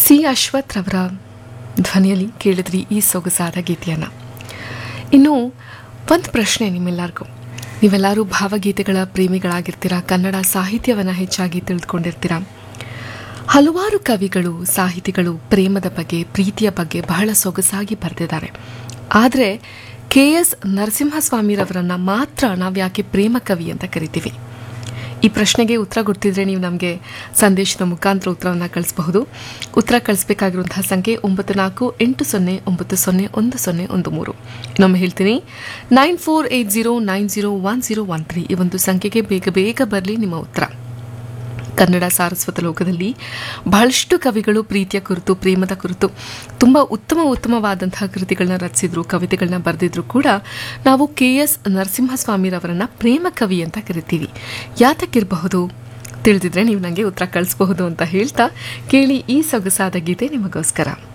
C Ashwath ರವರ ಧ್ವನಿಯಲ್ಲಿ ಕೇಳಿದ್ರಿ ಈ ಸೊಗಸಾದ ಗೀತೆಯನ್ನು ಇನ್ನು ಒಂದು ಪ್ರಶ್ನೆ ನಿಮ್ಮೆಲ್ಲರಿಗೂ ನೀವೆಲ್ಲರೂ ಭಾವಗೀತೆಗಳ ಪ್ರೇಮಿಗಳಾಗಿರ್ತೀರಾ ಕನ್ನಡ ಸಾಹಿತ್ಯವನ್ನು ಹೆಚ್ಚಾಗಿ ತಿಳಿದುಕೊಂಡಿರ್ತೀರಾ ಹಲವಾರು ಕವಿಗಳು ಸಾಹಿತಿಗಳು ಪ್ರೇಮದ ಬಗ್ಗೆ ಪ್ರೀತಿಯ ಬಗ್ಗೆ ಬಹಳ ಸೊಗಸಾಗಿ ಬರೆದಿದ್ದಾರೆ ಆದರೆ ಕೆ ಎಸ್ ನರಸಿಂಹಸ್ವಾಮಿರವರನ್ನ ಮಾತ್ರ ನಾವು ಯಾಕೆ ಪ್ರೇಮ ಕವಿ ಅಂತ ಕರಿತೀವಿ ಈ ಪ್ರಶ್ನೆಗೆ ಉತ್ತರ ಗೊತ್ತಿದ್ರೆ ನೀವು ನಮಗೆ ಸಂದೇಶದ ಮುಖಾಂತರ ಉತ್ತರವನ್ನು ಕಳಿಸಬಹುದು ಉತ್ತರ ಕಳಿಸಬೇಕಾಗಿರುವಂತಹ ಸಂಖ್ಯೆ ಒಂಬತ್ತು ನಾಲ್ಕು ಎಂಟು ಸೊನ್ನೆ ಒಂಬತ್ತು ಸೊನ್ನೆ ಒಂದು ಸೊನ್ನೆ ಒಂದು ಮೂರು ಇನ್ನೊಮ್ಮೆ ಹೇಳ್ತೀನಿ nine four eight zero nine zero one zero one three ಈ ಒಂದು ಸಂಖ್ಯೆಗೆ ಬೇಗ ಬೇಗ ಬರಲಿ ನಿಮ್ಮ ಉತ್ತರ ಕನ್ನಡ ಸಾರಸ್ವತ ಲೋಕದಲ್ಲಿ ಬಹಳಷ್ಟು ಕವಿಗಳು ಪ್ರೀತಿಯ ಕುರಿತು ಪ್ರೇಮದ ಕುರಿತು ತುಂಬ ಉತ್ತಮ ಉತ್ತಮವಾದಂತಹ ಕೃತಿಗಳನ್ನ ರಚಿಸಿದ್ರು ಕವಿತೆಗಳನ್ನ ಬರೆದಿದ್ರು ಕೂಡ ನಾವು ಕೆ ಎಸ್ ನರಸಿಂಹಸ್ವಾಮಿರವರನ್ನ ಪ್ರೇಮ ಕವಿ ಅಂತ ಕರಿತೀವಿ ಯಾತಕ್ಕಿರಬಹುದು ತಿಳಿದಿದ್ರೆ ನೀವು ನನಗೆ ಉತ್ತರ ಕಳಿಸಬಹುದು ಅಂತ ಹೇಳ್ತಾ ಕೇಳಿ ಈ ಸೊಗಸಾದ ಗೀತೆ ನಿಮಗೋಸ್ಕರ